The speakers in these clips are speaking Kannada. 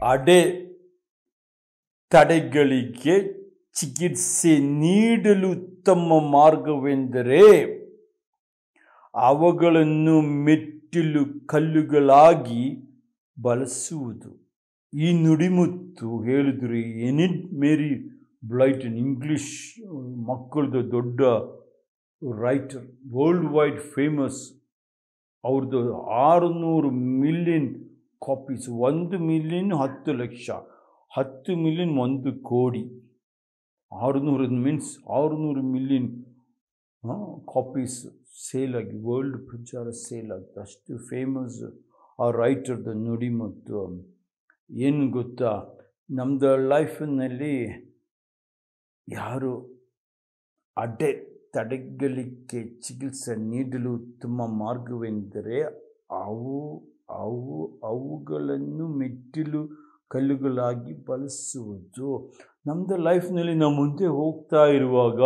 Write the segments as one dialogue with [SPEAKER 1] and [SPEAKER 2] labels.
[SPEAKER 1] ಅಡೆ ತಡೆಗಳಿಗೆ ಚಿಕಿತ್ಸೆ ನೀಡಲು ಉತ್ತಮ ಮಾರ್ಗವೆಂದರೆ ಅವುಗಳನ್ನು ಮೆಟ್ಟಿಲು ಕಲ್ಲುಗಳಾಗಿ ಬಳಸುವುದು ಈ ನುಡಿಮುತ್ತು ಹೇಳಿದ್ರು ಎನಿಡ್ ಮೇರಿ ಬ್ಲೈಟನ್ ಇಂಗ್ಲಿಷ್ ಮಕ್ಕಳದು ದೊಡ್ಡ ರೈಟರ್ ವರ್ಲ್ಡ್ ವೈಡ್ ಫೇಮಸ್ ಅವ್ರದ್ದು ಆರುನೂರು ಮಿಲಿಯನ್ ಕಾಪೀಸ್ ಒಂದು ಮಿಲಿಯನ್ ಹತ್ತು ಲಕ್ಷ ಹತ್ತು ಮಿಲಿಯನ್ ಒಂದು ಕೋಟಿ ಆರುನೂರು ಮೀನ್ಸ್ ಆರುನೂರು ಮಿಲಿಯನ್ ಕಾಪೀಸ್ ಸೇಲ್ ಆಗಿ ವರ್ಲ್ಡ್ ಪ್ರಚಾರ ಸೇಲ್ ಆಗುತ್ತೆ ಅಷ್ಟು ಫೇಮಸ್ ಆ ರೈಟರ್ದು ನುಡಿ ಮತ್ತು ಏನು ಗೊತ್ತಾ ನಮ್ಮದು ಲೈಫಿನಲ್ಲಿ ಯಾರು ಅಡ್ಡೆ ತಡೆಗಲಿಕ್ಕೆ ಚಿಕಿತ್ಸೆ ನೀಡಲು ಉತ್ತಮ ಮಾರ್ಗವೆಂದರೆ ಅವು ಅವು ಅವುಗಳನ್ನು ಮೆಟ್ಟಿಲು ಕಲ್ಲುಗಳಾಗಿ ಬಳಸುವುದು ನಮ್ಮದು ಲೈಫ್ನಲ್ಲಿ ನಾವು ಮುಂದೆ ಹೋಗ್ತಾ ಇರುವಾಗ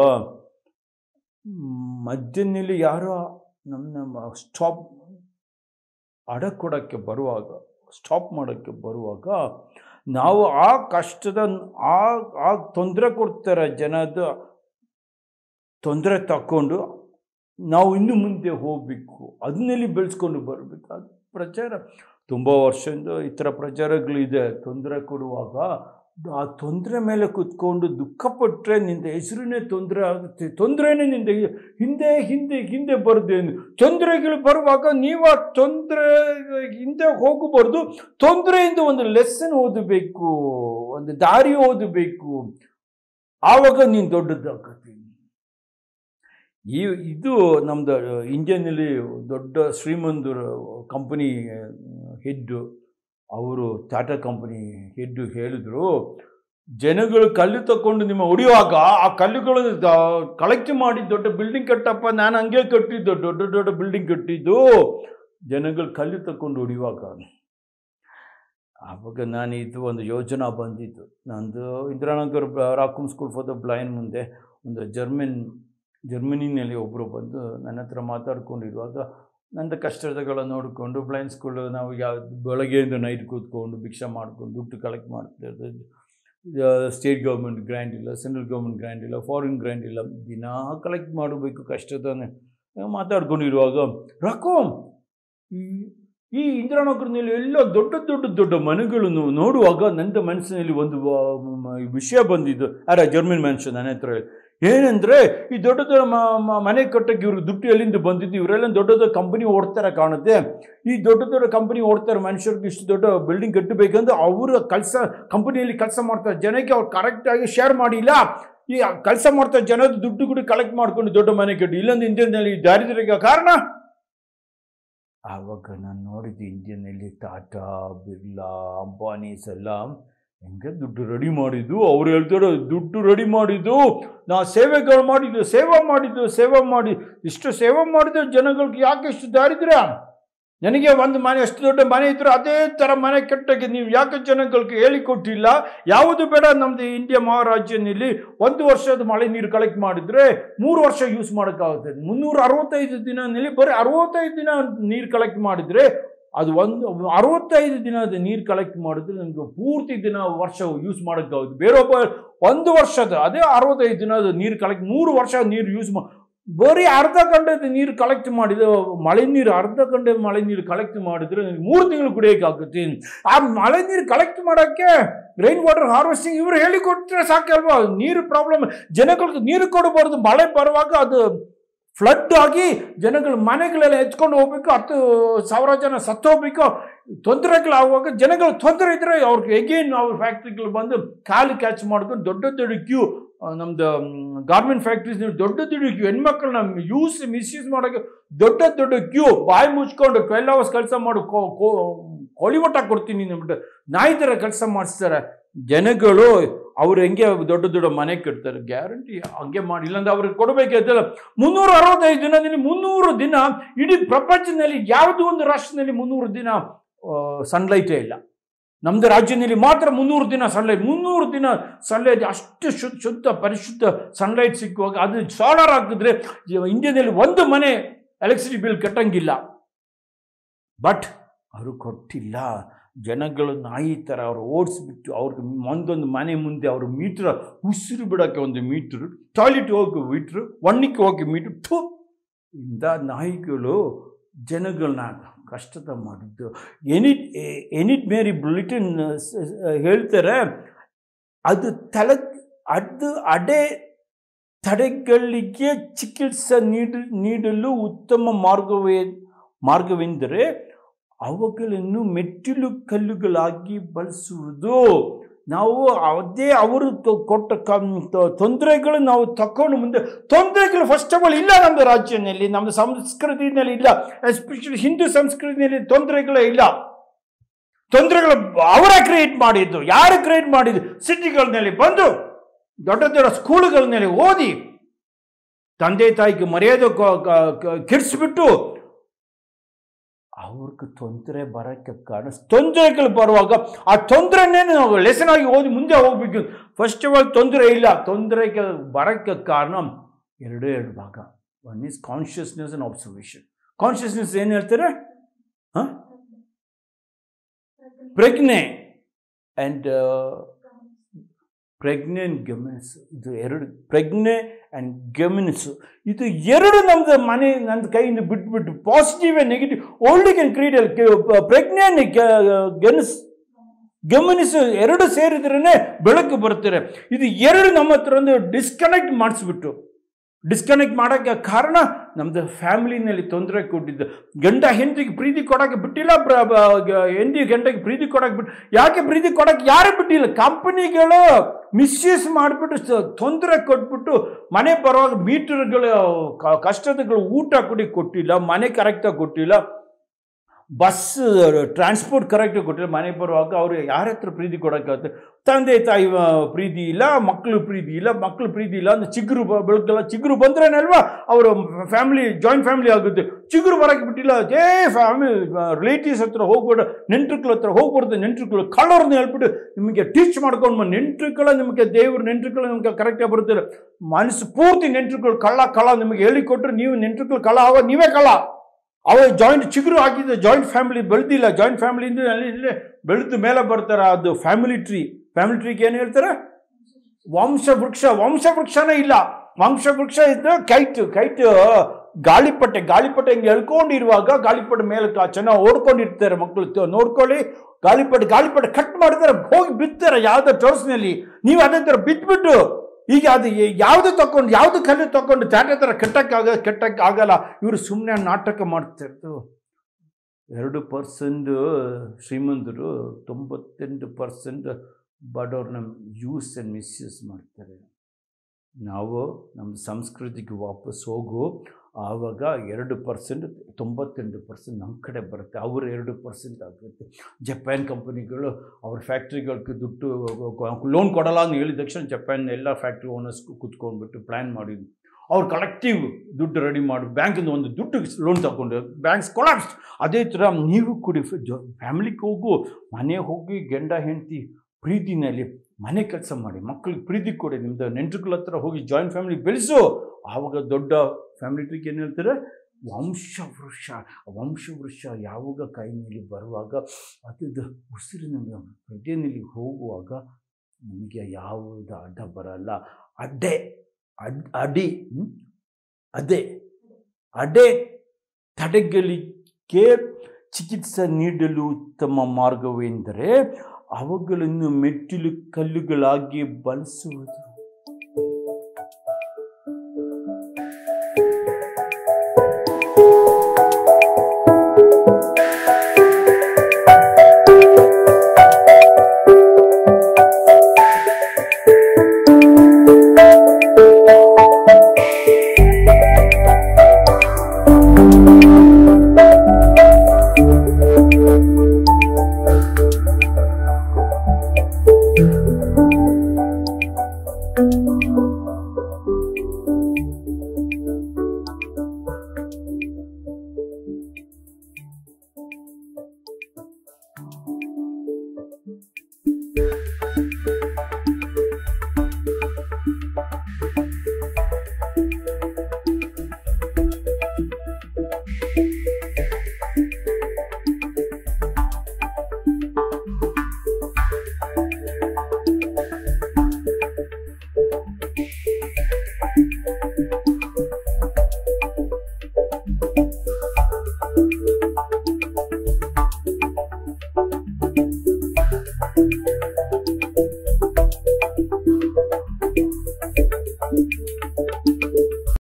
[SPEAKER 1] ಮಧ್ಯದಲ್ಲಿ ಯಾರೋ ನಮ್ಮ ಸ್ಟಾಪ್ ಅಡ ಕೊಡೋಕ್ಕೆ ಬರುವಾಗ ಸ್ಟಾಪ್ ಮಾಡೋಕ್ಕೆ ಬರುವಾಗ ನಾವು ಆ ಕಷ್ಟದ ಆ ಆ ತೊಂದರೆ ಕೊಡ್ತಾರೆ ಜನದ ತೊಂದರೆ ತಕ್ಕೊಂಡು ನಾವು ಇನ್ನು ಮುಂದೆ ಹೋಗಬೇಕು ಅದನ್ನಲ್ಲಿ ಬೆಳೆಸ್ಕೊಂಡು ಬರಬೇಕು ಅದು ಪ್ರಚಾರ ತುಂಬ ವರ್ಷದಿಂದ ಈ ಥರ ಪ್ರಚಾರಗಳಿದೆ ತೊಂದರೆ ಕೊಡುವಾಗ ಆ ತೊಂದರೆ ಮೇಲೆ ಕುತ್ಕೊಂಡು ದುಃಖಪಟ್ಟರೆ ನಿಂದ ಹೆಸರಿನೇ ತೊಂದರೆ ಆಗುತ್ತೆ ತೊಂದರೆನೇ ನಿಂದ ಹಿಂದೆ ಹಿಂದೆ ಹಿಂದೆ ಬರದೇನು ತೊಂದರೆಗಳು ಬರುವಾಗ ನೀವು ಆ ತೊಂದರೆ ಹಿಂದೆ ಹೋಗಬಾರ್ದು ತೊಂದರೆಯಿಂದ ಒಂದು ಲೆಸನ್ ಓದಬೇಕು ಒಂದು ದಾರಿ ಓದಬೇಕು ಆವಾಗ ನೀನು ದೊಡ್ಡದಾಗತ್ತೆ ಈ ಇದು ನಮ್ಮದು ಇಂಡಿಯನ್ನಲ್ಲಿ ದೊಡ್ಡ ಶ್ರೀಮಂತರು ಕಂಪನಿ ಹೆಡ್ಡು ಅವರು ಟಾಟಾ ಕಂಪನಿ ಹೆಡ್ಡು ಹೇಳಿದ್ರು ಜನಗಳು ಕಲ್ಲು ತಗೊಂಡು ನಿಮ್ಮ ಹೊಡೆಯುವಾಗ ಆ ಕಲ್ಲುಗಳು ಕಲೆಕ್ಟ್ ಮಾಡಿ ದೊಡ್ಡ ಬಿಲ್ಡಿಂಗ್ ಕಟ್ಟಪ್ಪ ನಾನು ಹಂಗೆ ಕಟ್ಟಿದ್ದು ದೊಡ್ಡ ದೊಡ್ಡ ಬಿಲ್ಡಿಂಗ್ ಕಟ್ಟಿದ್ದು ಜನಗಳು ಕಲ್ಲು ತಗೊಂಡು ಹೊಡೆಯುವಾಗ ಆವಾಗ ನಾನು ಇದು ಒಂದು ಯೋಜನಾ ಬಂದಿತ್ತು ನಂದು Indiranagar Rakum school for the blind ಮುಂದೆ ಒಂದು ಜರ್ಮನ್ ಜರ್ಮನಿನಲ್ಲಿ ಒಬ್ಬರು ಬಂದು ನನ್ನ ಹತ್ರ ಮಾತಾಡ್ಕೊಂಡಿರುವಾಗ ನಂದು ಕಷ್ಟಗಳ ನೋಡಿಕೊಂಡು ಬ್ಲೈಂಡ್ ಸ್ಕೂಲು ನಾವು ಯಾವ ಬೆಳಗ್ಗೆಯಿಂದ ನೈಟ್ ಕೂತ್ಕೊಂಡು ಭಿಕ್ಷೆ ಮಾಡ್ಕೊಂಡು ದುಡ್ಡು ಕಲೆಕ್ಟ್ ಮಾಡ್ತಿರೋದು ಸ್ಟೇಟ್ ಗೌರ್ಮೆಂಟ್ ಗ್ರ್ಯಾಂಡ್ ಇಲ್ಲ ಸೆಂಟ್ರಲ್ ಗೌರ್ಮೆಂಟ್ ಗ್ರ್ಯಾಂಡ್ ಇಲ್ಲ ಫಾರಿನ್ ಗ್ರ್ಯಾಂಡ್ ಇಲ್ಲ ದಿನ ಕಲೆಕ್ಟ್ ಮಾಡಬೇಕು ಕಷ್ಟದ ಮಾತಾಡ್ಕೊಂಡಿರುವಾಗ ರಕೋಮ್ ಈ ಈ ಇಂದಿರಾನಗರದಲ್ಲಿ ಎಲ್ಲ ದೊಡ್ಡ ದೊಡ್ಡ ದೊಡ್ಡ ಮನೆಗಳನ್ನು ನೋಡುವಾಗ ನನ್ನ ಮನಸ್ಸಿನಲ್ಲಿ ಒಂದು ವಿಷಯ ಬಂದಿದ್ದು ಅರ ಜರ್ಮನ್ ಮನುಷ್ಯ ನನ್ನ ಹತ್ರ ಏನಂದರೆ ಈ ದೊಡ್ಡ ದೊಡ್ಡ ಮನೆ ಕಟ್ಟಕ್ಕೆ ಇವರು ದುಡ್ಡು ಎಲ್ಲಿಂದ ಬಂದಿದ್ದು ಇವರೆಲ್ಲ ದೊಡ್ಡ ದೊಡ್ಡ ಕಂಪನಿ ಓಡ್ತಾರೆ ಕಾಣುತ್ತೆ ಈ ದೊಡ್ಡ ದೊಡ್ಡ ಕಂಪನಿ ಓಡ್ತಾರೆ ಮನುಷ್ಯರಿಗೆ ಇಷ್ಟು ದೊಡ್ಡ ಬಿಲ್ಡಿಂಗ್ ಕಟ್ಟಬೇಕಂದ್ರೆ ಅವರ ಕೆಲಸ ಕಂಪನಿಯಲ್ಲಿ ಕೆಲಸ ಮಾಡ್ತಾರೆ ಜನಕ್ಕೆ ಅವ್ರು ಕರೆಕ್ಟಾಗಿ ಶೇರ್ ಮಾಡಿಲ್ಲ ಈ ಕೆಲಸ ಮಾಡ್ತಾರೆ ಜನದ ದುಡ್ಡು ಕೂಡ ಕಲೆಕ್ಟ್ ಮಾಡ್ಕೊಂಡು ದೊಡ್ಡ ಮನೆ ಕಟ್ಟಿ ಇಲ್ಲೊಂದು ಇಂಡಿಯನ್ನಲ್ಲಿ ದಾರಿದ್ರ್ಯಕ್ಕೆ ಕಾರಣ ಆವಾಗ ನಾನು ನೋಡಿದ್ದು ಇಂಡಿಯನ್ನಲ್ಲಿ ಟಾಟಾ ಬಿರ್ಲಾ ಅಂಬಾನೀಸ್ ಎಲ್ಲ ಹೆಂಗೆ ದುಡ್ಡು ರೆಡಿ ಮಾಡಿದ್ದು ಅವ್ರು ಹೇಳ್ತಾರೆ ದುಡ್ಡು ರೆಡಿ ಮಾಡಿದ್ದು ನಾ ಸೇವೆಗಳು ಮಾಡಿದ್ದು ಸೇವೆ ಮಾಡಿದ್ದು ಸೇವೆ ಮಾಡಿ ಇಷ್ಟು ಸೇವೆ ಮಾಡಿದ್ದು ಜನಗಳಿಗೆ ಯಾಕೆ ಇಷ್ಟು ದಾರಿದ್ರ್ಯ ನನಗೆ ಒಂದು ಮನೆ ಅಷ್ಟು ದೊಡ್ಡ ಮನೆ ಇದ್ರೆ ಅದೇ ಥರ ಮನೆ ಕಟ್ಟಕ್ಕೆ ನೀವು ಯಾಕೆ ಜನಗಳಿಗೆ ಹೇಳಿಕೊಟ್ಟಿಲ್ಲ ಯಾವುದು ಬೇಡ ನಮ್ಮದು ಇಂಡಿಯಾ ಮಹಾರಾಜ್ಯನಲ್ಲಿ ಒಂದು ವರ್ಷದ ಮಳೆ ನೀರು ಕಲೆಕ್ಟ್ ಮಾಡಿದರೆ ಮೂರು ವರ್ಷ ಯೂಸ್ ಮಾಡೋಕ್ಕಾಗುತ್ತೆ ಮುನ್ನೂರ ಅರವತ್ತೈದು ದಿನದಲ್ಲಿ ಬರೀ ಅರವತ್ತೈದು ದಿನ ನೀರು ಕಲೆಕ್ಟ್ ಮಾಡಿದರೆ ಅದು ಒಂದು ಅರವತ್ತೈದು ದಿನದ ನೀರು ಕಲೆಕ್ಟ್ ಮಾಡಿದ್ರೆ ನಮಗೆ ಪೂರ್ತಿ ದಿನ ವರ್ಷ ಯೂಸ್ ಮಾಡೋಕ್ಕಾಗುತ್ತೆ ಬೇರೊಬ್ಬ ಒಂದು ವರ್ಷದ ಅದೇ ಅರವತ್ತೈದು ದಿನದ ನೀರು ಕಲೆಕ್ಟ್ ಮೂರು ವರ್ಷ ನೀರು ಯೂಸ್ ಮಾ ಬರೀ ಅರ್ಧ ಗಂಟೆದ ನೀರು ಕಲೆಕ್ಟ್ ಮಾಡಿದ ಮಳೆ ನೀರು ಅರ್ಧ ಗಂಟೆ ಮಳೆ ನೀರು ಕಲೆಕ್ಟ್ ಮಾಡಿದ್ರೆ ಮೂರು ತಿಂಗಳು ಕುಡಿಯೋಕ್ಕಾಗುತ್ತೆ ಆ ಮಳೆ ನೀರು ಕಲೆಕ್ಟ್ ಮಾಡೋಕ್ಕೆ ರೈನ್ ವಾಟರ್ ಹಾರ್ವೆಸ್ಟಿಂಗ್ ಇವರು ಹೇಳಿಕೊಟ್ರೆ ಸಾಕಲ್ವಾ ನೀರು ಪ್ರಾಬ್ಲಮ್ ಜನಗಳಿಗೆ ನೀರು ಕೊಡಬಾರ್ದು ಮಳೆ ಬರುವಾಗ ಅದು ಫ್ಲಡ್ ಆಗಿ ಜನಗಳ ಮನೆಗಳೆಲ್ಲ ಹೆಚ್ಕೊಂಡು ಹೋಗ್ಬೇಕು ಹತ್ತು ಸಾವಿರ ಜನ ಸತ್ತು ಹೋಗ್ಬೇಕು ತೊಂದರೆಗಳಾಗುವಾಗ ಜನಗಳು ತೊಂದರೆ ಇದ್ದರೆ ಅವ್ರಿಗೆ ಎಗೇನ್ ಅವ್ರ ಫ್ಯಾಕ್ಟ್ರಿಗಳು ಬಂದು ಕಾಲು ಕ್ಯಾಚ್ ಮಾಡ್ಕೊಂಡು ದೊಡ್ಡ ದೊಡ್ಡ ಕ್ಯೂ ನಮ್ದು ಗಾರ್ಮೆಂಟ್ ಫ್ಯಾಕ್ಟ್ರೀಸ್ ದೊಡ್ಡ ದೊಡ್ಡ ಕ್ಯೂ ಹೆಣ್ಮಕ್ಳನ್ನ ಯೂಸ್ ಮಿಸ್ಯೂಸ್ ಮಾಡೋಕ್ಕೆ ದೊಡ್ಡ ದೊಡ್ಡ ಕ್ಯೂ ಬಾಯಿ ಮುಚ್ಕೊಂಡು ಟ್ವೆಲ್ ಅವರ್ಸ್ ಕೆಲಸ ಮಾಡು ಕೋಳಿ ಮಟ್ಟ ಕೊಡ್ತೀನಿ ಅಂದ್ಬಿಟ್ಟು ನಾಯಿ ಥರ ಕೆಲಸ ಮಾಡಿಸ್ತಾರೆ ಜನಗಳು ಅವ್ರು ಹೆಂಗೆ ದೊಡ್ಡ ದೊಡ್ಡ ಮನೆ ಕಟ್ತಾರೆ ಗ್ಯಾರಂಟಿ ಹಂಗೆ ಮಾಡಿ ಇಲ್ಲಾಂದ್ರೆ ಅವ್ರಿಗೆ ಕೊಡಬೇಕಾಯ್ತಲ್ಲ ಮುನ್ನೂರ ಅರವತ್ತೈದು ದಿನದಲ್ಲಿ ಮುನ್ನೂರು ದಿನ ಇಡೀ ಪ್ರಪಂಚದಲ್ಲಿ ಯಾವುದೋ ಒಂದು ರಾಷ್ಟ್ರದಲ್ಲಿ ಮುನ್ನೂರು ದಿನ ಸನ್ಲೈಟೇ ಇಲ್ಲ ನಮ್ಮದು ರಾಜ್ಯದಲ್ಲಿ ಮಾತ್ರ ಮುನ್ನೂರು ದಿನ ಸನ್ಲೈಟ್ ಮುನ್ನೂರು ದಿನ ಸನ್ಲೈಟ್ ಅಷ್ಟು ಶುದ್ಧ ಶುದ್ಧ ಪರಿಶುದ್ಧ ಸನ್ಲೈಟ್ ಸಿಕ್ಕುವಾಗ ಅದು ಸೋಲಾರ್ ಹಾಕಿದ್ರೆ ಇಂಡಿಯಾದಲ್ಲಿ ಒಂದು ಮನೆ ಎಲೆಕ್ಟ್ರಿಸಿಟಿ ಬಿಲ್ ಕಟ್ಟಂಗಿಲ್ಲ ಬಟ್ ಅವರು ಕೊಟ್ಟಿಲ್ಲ ಜನಗಳು ನಾಯಿ ಥರ ಅವ್ರು ಓಡಿಸ್ಬಿಟ್ಟು ಅವ್ರಿಗೆ ಒಂದೊಂದು ಮನೆ ಮುಂದೆ ಅವ್ರ ಮೀಟ್ರ್ ಉಸಿರು ಬಿಡೋಕ್ಕೆ ಒಂದು ಮೀಟ್ರು ಟಾಯ್ಲೆಟ್ ಹೋಗಿ ಮೀಟ್ರು ಒಣ್ಣಕ್ಕೆ ಹೋಗಿ ಮೀಟ್ರು ಥು ಇಂದ ನಾಯಿಗಳು ಜನಗಳನ್ನ ಕಷ್ಟದ ಮಾಡಿದ್ದು ಎನಿಟ್ ಎನಿಟ್ ಮೇರಿ ಬುಲೆಟಿನ್ ಹೇಳ್ತಾರೆ ಅದು ತಲೆ ಅದು ಅಡೆ ತಡೆಗಳಿಗೆ ಚಿಕಿತ್ಸೆ ನೀಡ ನೀಡಲು ಉತ್ತಮ ಮಾರ್ಗವೇ ಮಾರ್ಗವೆಂದರೆ ಅವುಗಳನ್ನು ಮೆಟ್ಟಿಲು ಕಲ್ಲುಗಳಾಗಿ ಬಳಸುವುದು ನಾವು ಅದೇ ಅವರು ತೊ- ಕೊಟ್ಟ ತೊಂದರೆಗಳು ನಾವು ತಕೊಂಡು ಮುಂದೆ ತೊಂದರೆಗಳು ಫಸ್ಟ್ ಆಫ್ ಆಲ್ ಇಲ್ಲ ನಮ್ಮದು ರಾಜ್ಯದಲ್ಲಿ ನಮ್ಮ ಸಂಸ್ಕೃತಿನಲ್ಲಿ ಇಲ್ಲ ಎಸ್ಪೆಷಲಿ ಹಿಂದೂ ಸಂಸ್ಕೃತಿಯಲ್ಲಿ ತೊಂದರೆಗಳೇ ಇಲ್ಲ ತೊಂದರೆಗಳು ಅವರ ಕ್ರಿಯೇಟ್ ಮಾಡಿದ್ದು ಯಾರು ಕ್ರಿಯೇಟ್ ಮಾಡಿದ್ದು ಸಿಟಿಗಳಲ್ಲಿ ಬಂದು ದೊಡ್ಡ ದೊಡ್ಡ ಸ್ಕೂಲುಗಳಲ್ಲಿ ಓದಿ ತಂದೆ ತಾಯಿಗೆ ಮರ್ಯಾದೆ ಕ- ಕ- ಕ- ಕೆಡಿಸ್ಬಿಟ್ಟು ಅವ್ರಿಗೆ ತೊಂದರೆ ಬರೋಕ್ಕೆ ಕಾರಣ ತೊಂದರೆಗಳು ಬರುವಾಗ ಆ ತೊಂದರೆನೇ ನಾವು ಲೆಸನ್ ಆಗಿ ಓದಿ ಮುಂದೆ ಹೋಗ್ಬೇಕು ಫಸ್ಟ್ ಆಫ್ ಆಲ್ ತೊಂದರೆ ಇಲ್ಲ ತೊಂದರೆಗೆ ಬರೋಕ್ಕೆ ಕಾರಣ ಎರಡೇ ಎರಡು ಭಾಗ one is consciousness and observation consciousness ಏನು ಹೇಳ್ತಾರೆ ಹಾಂ ಪ್ರಜ್ಞೆ ಆ್ಯಂಡ್ ಪ್ರಜ್ಞೆ ಆ್ಯಂಡ್ ಗಮನಿಸು ಇದು ಎರಡು ಪ್ರಜ್ಞೆ ಆ್ಯಂಡ್ ಗಮನಿಸು ಇದು ಎರಡು ನಮ್ಮದು ಮನೆ ನನ್ನ ಕೈಯಿಂದ ಬಿಟ್ಬಿಟ್ಟು ಪಾಸಿಟಿವ್ ಆ್ಯಂಡ್ ನೆಗೆಟಿವ್ ಓಲ್ಡಿ ಕ್ಯಾನ್ ಕ್ರಿಯೇಟ್ ಪ್ರಜ್ಞೆ ಗಮನಿಸ್ ಗಮನಿಸು ಎರಡು ಸೇರಿದ್ರೇ ಬೆಳಕು ಬರ್ತಾರೆ ಇದು ಎರಡು ನಮ್ಮ ಹತ್ರ ಒಂದು ಡಿಸ್ಕನೆಕ್ಟ್ ಮಾಡಿಸ್ಬಿಟ್ಟು ಡಿಸ್ಕನೆಕ್ಟ್ ಮಾಡೋಕ್ಕೆ ಕಾರಣ ನಮ್ಮದು ಫ್ಯಾಮಿಲಿನಲ್ಲಿ ತೊಂದರೆ ಕೊಟ್ಟಿದ್ದು ಗಂಡ ಹೆಂಡತಿಗೆ ಪ್ರೀತಿ ಕೊಡೋಕ್ಕೆ ಬಿಟ್ಟಿಲ್ಲ ಪ್ರ- ಬ- ಗ- ಹೆಂಡತಿ ಗಂಡಗೆ ಪ್ರೀತಿ ಕೊಡೋಕ್ಕೆ ಬಿಟ್ಟು ಯಾಕೆ ಪ್ರೀತಿ ಕೊಡೋಕ್ಕೆ ಯಾರು ಬಿಟ್ಟಿಲ್ಲ ಕಂಪನಿಗಳು ಮಿಸ್ಯೂಸ್ ಮಾಡಿಬಿಟ್ಟು ತೊಂದರೆ ಕೊಟ್ಬಿಟ್ಟು ಮನೆ ಬರುವಾಗ ಮೀಟರ್ಗಳು ಕ- ಕಷ್ಟದಗಳು ಊಟ ಕುಡಿ ಕೊಟ್ಟಿಲ್ಲ ಮನೆ ಕರೆಕ್ಟಾಗಿ ಕೊಟ್ಟಿಲ್ಲ ಬಸ್ ಟ್ರಾನ್ಸ್ಪೋರ್ಟ್ ಕರೆಕ್ಟಾಗಿ ಕೊಟ್ಟಿಲ್ಲ ಮನೆಗೆ ಬರುವಾಗ ಅವರು ಯಾರ ಹತ್ರ ಪ್ರೀತಿ ಕೊಡೋಕ್ಕಾಗುತ್ತೆ ತಂದೆ ತಾಯಿ ಆ, ಪ್ರೀತಿ ಇಲ್ಲ ಮಕ್ಕಳು ಪ್ರೀತಿ ಇಲ್ಲ ಮಕ್ಕಳು ಪ್ರೀತಿ ಇಲ್ಲ ಅಂದ್ರೆ ಚಿಗುರು ಬ- ಬೆಳಕಲ್ಲ ಚಿಗುರು ಬಂದ್ರೇನಲ್ವಾ ಅವರು ಫ್ಯಾಮಿಲಿ ಜಾಯಿಂಟ್ ಫ್ಯಾಮಿಲಿ ಆಗುತ್ತೆ ಚಿಗುರು ಬರೋಕ್ಕೆ ಬಿಟ್ಟಿಲ್ಲ ಅದೇ ಫ್ಯಾಮಿಲಿ ರಿಲೇಟಿವ್ಸ್ ಹತ್ರ ಹೋಗ್ಬಿಡು ನೆಂಟ್ರುಗಳ ಹತ್ರ ಹೋಗ್ಬಾರ್ದು ನೆಂಟ್ರುಗಳು ಕಳ್ಳವ್ರನ್ನ ಹೇಳ್ಬಿಟ್ಟು ನಿಮಗೆ ಟೀಚ್ ಮಾಡ್ಕೊಂಡು ಬಂದು ನೆಂಟ್ರುಗಳ ನಿಮಗೆ ದೇವ್ರ ನೆಂಟ್ರುಗಳು ನಿಮಗೆ ಕರೆಕ್ಟಾಗಿ ಬರ್ತಾರೆ ಮನಸ್ಸು ಪೂರ್ತಿ ನೆಂಟ್ರುಗಳು ಕಳ್ಳ ಕಳ್ಳ ನಿಮಗೆ ಹೇಳಿಕೊಟ್ರೆ ನೀವು ನೆಂಟ್ರುಗಳು ಕಳ್ಳ ಆವಾಗ ನೀವೇ ಕಳ್ಳ ಅವ ಜಾಯಿಂಟ್ ಚಿಗುರು ಹಾಕಿದ್ದು ಜಾಯಿಂಟ್ ಫ್ಯಾಮಿಲಿ ಬೆಳೆದಿಲ್ಲ ಜಾಯಿಂಟ್ ಫ್ಯಾಮಿಲಿಯಿಂದ ಅಲ್ಲಿ ಇಲ್ಲೇ ಬೆಳೆದು ಮೇಲೆ ಬರ್ತಾರೆ ಅದು ಫ್ಯಾಮಿಲಿ ಟ್ರೀ ಫ್ಯಾಮಿಲಿ ಟ್ರೀಗೆ ಏನು ಹೇಳ್ತಾರೆ ವಂಶ ವೃಕ್ಷ ವಂಶ ವೃಕ್ಷನೇ ಇಲ್ಲ ವಂಶ ವೃಕ್ಷ ಇದ್ದು ಕೈಟ್ ಕೈಟ್ ಗಾಳಿಪಟೆ ಗಾಳಿಪಟೆ ಹಿಂಗೆ ಎಳ್ಕೊಂಡಿರುವಾಗ ಗಾಳಿಪಟ ಮೇಲೆ ಕ- ಚೆನ್ನಾಗಿ ಓಡ್ಕೊಂಡಿರ್ತಾರೆ ಮಕ್ಕಳು ತ- ನೋಡ್ಕೊಳ್ಳಿ ಗಾಳಿಪಟ ಗಾಳಿಪಟ ಕಟ್ ಮಾಡಿದ್ರೆ ಹೋಗಿ ಬಿತ್ತಾರೆ ಯಾವುದೋ ಟೋರ್ಸ್ನಲ್ಲಿ ನೀವು ಅದೇ ಥರ ಬಿತ್ಬಿಟ್ಟು ಈಗ ಅದು ಯ- ಯಾವುದು ತಕೊಂಡು ಯಾವುದು ಕಲ್ಲು ತಕೊಂಡು ಚಾಟೆ ಥರ ಕೆಟ್ಟಕ್ಕಾಗ ಕೆಟ್ಟಕ್ಕೆ ಆಗಲ್ಲ ಇವರು ಸುಮ್ಮನೆ ನಾಟಕ ಮಾಡ್ತಿರ್ತು ಎರಡು ಪರ್ಸೆಂಟ್ ಶ್ರೀಮಂತರು ತೊಂಬತ್ತೆಂಟು ಪರ್ಸೆಂಟ್ ಬಡವ್ರನ್ನ ಯೂಸ್ ಆ್ಯಂಡ್ ಮಿಸ್ಯೂಸ್ ಮಾಡ್ತಾರೆ ನಾವು ನಮ್ಮ ಸಂಸ್ಕೃತಿಗೆ ವಾಪಸ್ ಹೋಗು ಆವಾಗ ಎರಡು ಪರ್ಸೆಂಟ್ ತೊಂಬತ್ತೆಂಟು ಪರ್ಸೆಂಟ್ ನಮ್ಮ ಕಡೆ ಬರುತ್ತೆ ಅವರು ಎರಡು ಪರ್ಸೆಂಟ್ ಆಗುತ್ತೆ ಜಪಾನ್ ಕಂಪನಿಗಳು ಅವ್ರ ಫ್ಯಾಕ್ಟ್ರಿಗಳಿಗೆ ದುಡ್ಡು ಲೋನ್ ಕೊಡಲ್ಲ ಅಂತ ಹೇಳಿದ ತಕ್ಷಣ ಜಪಾನ್ ಎಲ್ಲ ಫ್ಯಾಕ್ಟ್ರಿ ಓನರ್ಸ್ ಕುತ್ಕೊಂಡ್ಬಿಟ್ಟು ಪ್ಲ್ಯಾನ್ ಮಾಡಿದ್ವಿ ಅವ್ರು ಕಲೆಕ್ಟಿವ್ ದುಡ್ಡು ರೆಡಿ ಮಾಡಿ ಬ್ಯಾಂಕಿಂದ ಒಂದು ದುಡ್ಡು ಲೋನ್ ತಗೊಂಡು ಬ್ಯಾಂಕ್ಸ್ ಕೊಲಾಪ್ಸ್ ಅದೇ ಥರ ನೀವು ಕೂಡಿ ಫ್ಯಾಮಿಲಿಗೆ ಹೋಗು ಮನೆ ಹೋಗಿ ಗಂಡ ಹೆಂಡತಿ ಪ್ರೀತಿನಲ್ಲಿ ಮನೆ ಕೆಲಸ ಮಾಡಿ ಮಕ್ಕಳಿಗೆ ಪ್ರೀತಿ ಕೊಡಿ ನಿಮ್ಮದು ನೆಂಟ್ರುಗಳ ಹತ್ರ ಹೋಗಿ ಜಾಯಿಂಟ್ ಫ್ಯಾಮಿಲಿ ಬೆಳೆಸು ಆವಾಗ ದೊಡ್ಡ ಫ್ಯಾಮಿಲಿ ಟ್ರೀಕ್ ಏನು ಹೇಳ್ತಾರೆ ವಂಶವೃಕ್ಷ ವಂಶವೃಕ್ಷ ಯಾವಾಗ ಕೈ ಮೇಲೆ ಬರುವಾಗ ಅದು ಉಸಿರಿನ ಪ್ರಜ್ಞೆಯಲ್ಲಿ ಹೋಗುವಾಗ ನಮಗೆ ಯಾವುದು ಅಡ್ಡ ಬರಲ್ಲ ಅಡ್ಡೆ ಅಡ್ ಅಡಿ ಹ್ಮ್? ಅದೇ ಅಡೆ ತಡೆಗಳಿಗೆ ಚಿಕಿತ್ಸೆ ನೀಡಲು ಉತ್ತಮ ಮಾರ್ಗವೆಂದರೆ ಅವುಗಳನ್ನು ಮೆಟ್ಟಿಲು ಕಲ್ಲುಗಳಾಗಿ ಬಳಸುವುದು